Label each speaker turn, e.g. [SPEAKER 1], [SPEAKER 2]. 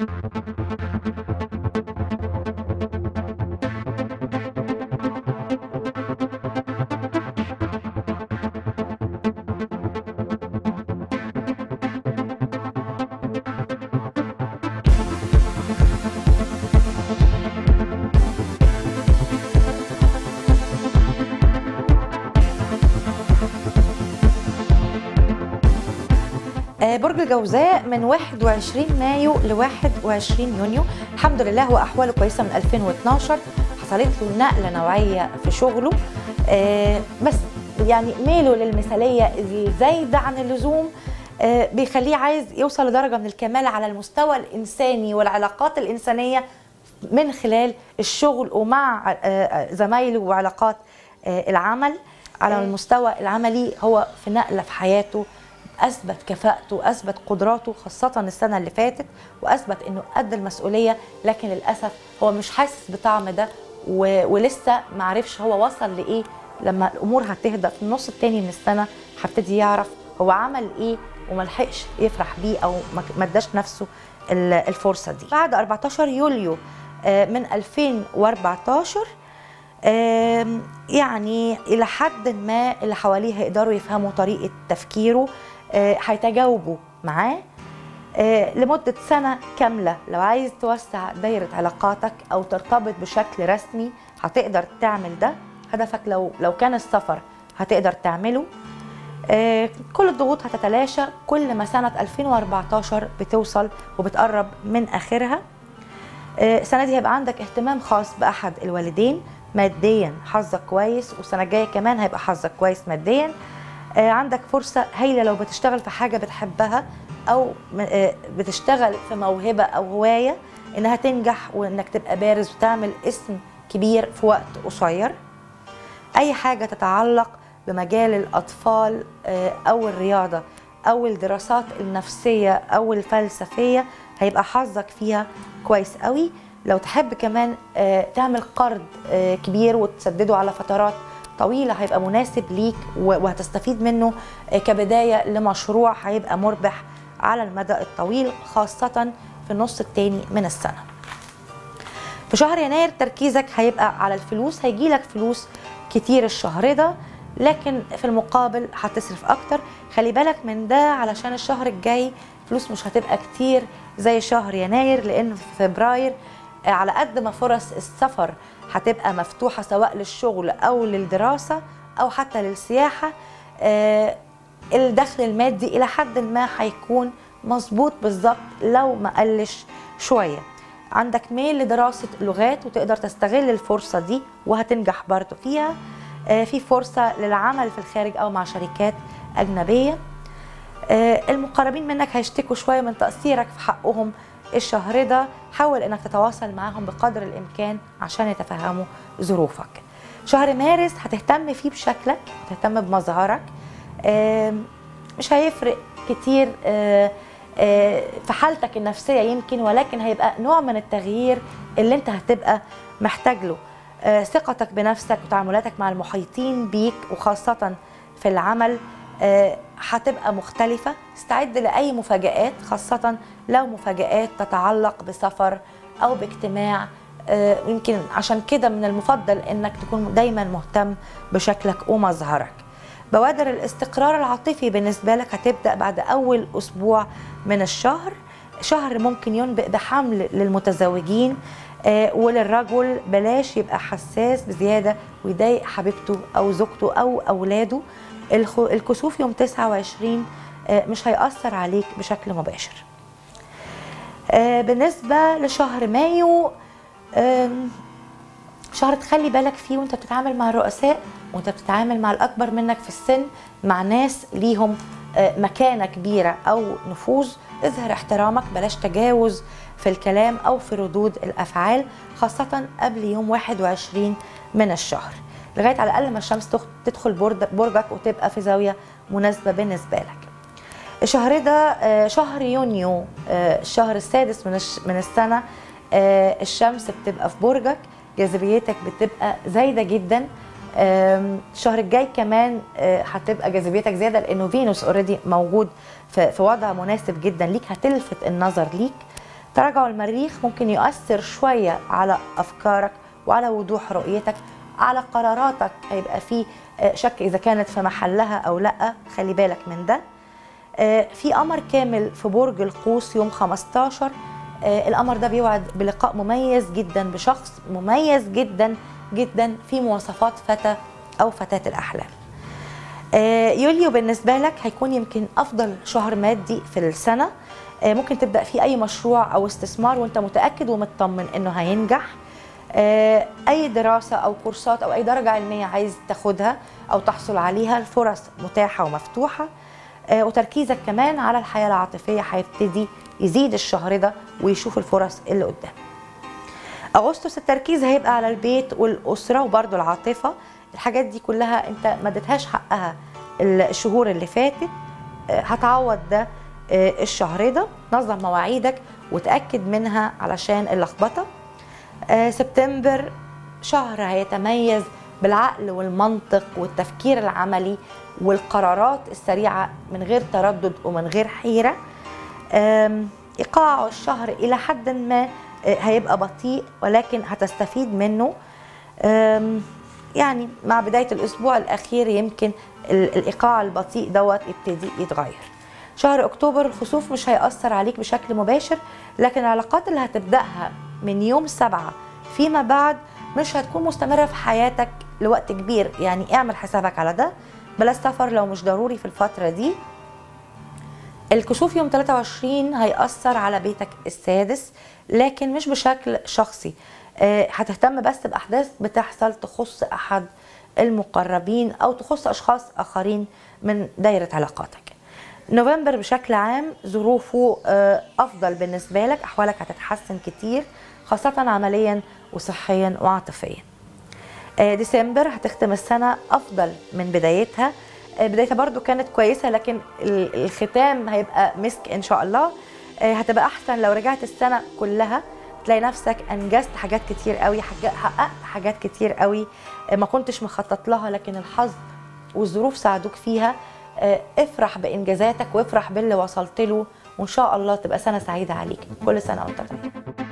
[SPEAKER 1] آه، برج الجوزاء من 21 مايو ل 21 يونيو الحمد لله هو احواله كويسه من 2012 حصلت له نقله نوعيه في شغله آه، بس يعني ميله للمثاليه الزايده عن اللزوم آه، بيخليه عايز يوصل لدرجه من الكمال على المستوى الانساني والعلاقات الانسانيه من خلال الشغل ومع آه، زمايله وعلاقات آه، العمل على المستوى العملي هو في نقله في حياته اثبت كفاءته اثبت قدراته خاصه السنه اللي فاتت واثبت انه قد المسؤوليه لكن للاسف هو مش حاسس بطعم ده و... ولسه ما عرفش هو وصل لايه لما الامور هتهدى في النص التاني من السنه هبتدي يعرف هو عمل ايه وما لحقش يفرح بيه او ما- ما اداش نفسه ال- الفرصه دي بعد 14 يوليو آه، من 2014 آم، يعني إلى حد ما اللي حواليه هيقدروا يفهموا طريقة تفكيره آه، هيتجاوبوا معاه آه، لمدة سنة كاملة لو عايز توسع دايرة علاقاتك أو ترتبط بشكل رسمي هتقدر تعمل ده هدفك لو لو كان السفر هتقدر تعمله آه، كل الضغوط هتتلاشى كل ما سنة 2014 بتوصل وبتقرب من آخرها آه، السنه دي هيبقى عندك اهتمام خاص باحد الوالدين ماديا حظك كويس والسنه الجايه كمان هيبقى حظك كويس ماديا آه، عندك فرصه هايله لو بتشتغل في حاجه بتحبها او م- آه، بتشتغل في موهبه او هوايه انها تنجح وانك تبقى بارز وتعمل اسم كبير في وقت قصير اي حاجه تتعلق بمجال الاطفال آه، او الرياضه او الدراسات النفسيه او الفلسفيه هيبقى حظك فيها كويس قوي لو تحب كمان آه، تعمل قرض آه، كبير وتسدده على فترات طويله هيبقى مناسب ليك و- وهتستفيد منه آه، كبدايه لمشروع هيبقى مربح على المدى الطويل خاصه في النص التاني من السنه في شهر يناير تركيزك هيبقى على الفلوس هيجيلك فلوس كتير الشهر ده لكن في المقابل هتصرف اكتر خلي بالك من ده علشان الشهر الجاي فلوس مش هتبقى كتير زي شهر يناير لان في فبراير آه، على قد ما فرص السفر هتبقى مفتوحة سواء للشغل او للدراسة او حتى للسياحة آه، الدخل المادي الى حد ما هيكون مظبوط بالظبط لو ما قلش شويه عندك ميل لدراسه لغات وتقدر تستغل الفرصه دي وهتنجح برضه فيها آه، في فرصه للعمل في الخارج او مع شركات اجنبيه آه، المقربين منك هيشتكوا شويه من تقصيرك في حقهم الشهر ده حاول انك تتواصل معاهم بقدر الامكان عشان يتفهموا ظروفك شهر مارس هتهتم فيه بشكلك هتهتم بمظهرك آم، مش هيفرق كتير آه، آه، في حالتك النفسية يمكن ولكن هيبقى نوع من التغيير اللي انت هتبقى محتاج له آه، ثقتك بنفسك وتعاملاتك مع المحيطين بيك وخاصة في العمل آه، هتبقى مختلفة استعد لأي مفاجآت خاصة لو مفاجآت تتعلق بسفر أو باجتماع آه، يمكن عشان كده من المفضل انك تكون دايما مهتم بشكلك ومظهرك بوادر الاستقرار العاطفي بالنسبة لك هتبدأ بعد أول أسبوع من الشهر شهر ممكن ينبئ بحمل للمتزوجين آه، وللرجل بلاش يبقى حساس بزيادة ويضايق حبيبته أو زوجته أو أولاده الخ- الكسوف يوم 29 آه، مش هيأثر عليك بشكل مباشر آه، بالنسبة لشهر مايو آم، شهر تخلي بالك فيه وانت بتتعامل مع الرؤساء وانت بتتعامل مع الاكبر منك في السن مع ناس ليهم آه، مكانه كبيره او نفوذ اظهر احترامك بلاش تجاوز في الكلام او في ردود الافعال خاصه قبل يوم 21 من الشهر لغايه على الاقل ما الشمس تخ- تدخل برد- برجك وتبقى في زاويه مناسبه بالنسبه لك الشهر ده آه، شهر يونيو آه، الشهر السادس من الش- من السنه آه، الشمس بتبقى في برجك جاذبيتك بتبقى زايده جدا آم، الشهر الجاي كمان آه، هتبقى جاذبيتك زياده لانه فينوس اوريدي موجود في في وضع مناسب جدا ليك هتلفت النظر ليك تراجع المريخ ممكن يؤثر شوية على أفكارك وعلى وضوح رؤيتك على قراراتك هيبقى في آه، شك إذا كانت في محلها أو لأ خلي بالك من ده آه، في قمر كامل في برج القوس يوم 15 آه، القمر ده بيوعد بلقاء مميز جدا بشخص مميز جدا جدا في مواصفات فتى أو فتاة الأحلام آه، يوليو بالنسبة لك هيكون يمكن أفضل شهر مادي في السنة آه، ممكن تبدأ فيه أي مشروع أو استثمار وأنت متأكد ومطمن إنه هينجح آه، أي دراسة أو كورسات أو أي درجة علمية عايز تاخدها أو تحصل عليها الفرص متاحة ومفتوحة آه، وتركيزك كمان على الحياة العاطفية هيبتدي يزيد الشهر ده ويشوف الفرص اللي قدام اغسطس التركيز هيبقى على البيت والاسره وبرضه العاطفه الحاجات دي كلها انت ما اديتهاش حقها الشهور اللي فاتت آه، هتعوض ده آه، الشهر ده نظم مواعيدك وتاكد منها علشان اللخبطه آه، سبتمبر شهر هيتميز بالعقل والمنطق والتفكير العملي والقرارات السريعه من غير تردد ومن غير حيره آم، ايقاع الشهر الى حد ما آه، هيبقى بطيء ولكن هتستفيد منه آم، يعني مع بدايه الاسبوع الاخير يمكن ال- الايقاع البطيء دوت يبتدي يتغير شهر اكتوبر الخسوف مش هيأثر عليك بشكل مباشر لكن العلاقات اللي هتبدأها من يوم سبعة فيما بعد مش هتكون مستمرة في حياتك لوقت كبير يعني اعمل حسابك على ده بلاش سفر لو مش ضروري في الفترة دي الكسوف يوم 23 هيأثر على بيتك السادس لكن مش بشكل شخصي آه، هتهتم بس بأحداث بتحصل تخص أحد المقربين أو تخص أشخاص آخرين من دايرة علاقاتك نوفمبر بشكل عام ظروفه آه، أفضل بالنسبة لك أحوالك هتتحسن كتير خاصة عمليا وصحيا وعاطفيا آه، ديسمبر هتختم السنة أفضل من بدايتها آه، بدايتها برضو كانت كويسة لكن ال- الختام هيبقى مسك إن شاء الله آه، هتبقى أحسن لو رجعت السنة كلها تلاقي نفسك أنجزت حاجات كتير قوي حاجة- حققت حاجات كتير قوي آه، ما كنتش مخطط لها لكن الحظ والظروف ساعدوك فيها آه، افرح بإنجازاتك وافرح باللي وصلت له وإن شاء الله تبقى سنة سعيدة عليك كل سنة وأنت طيب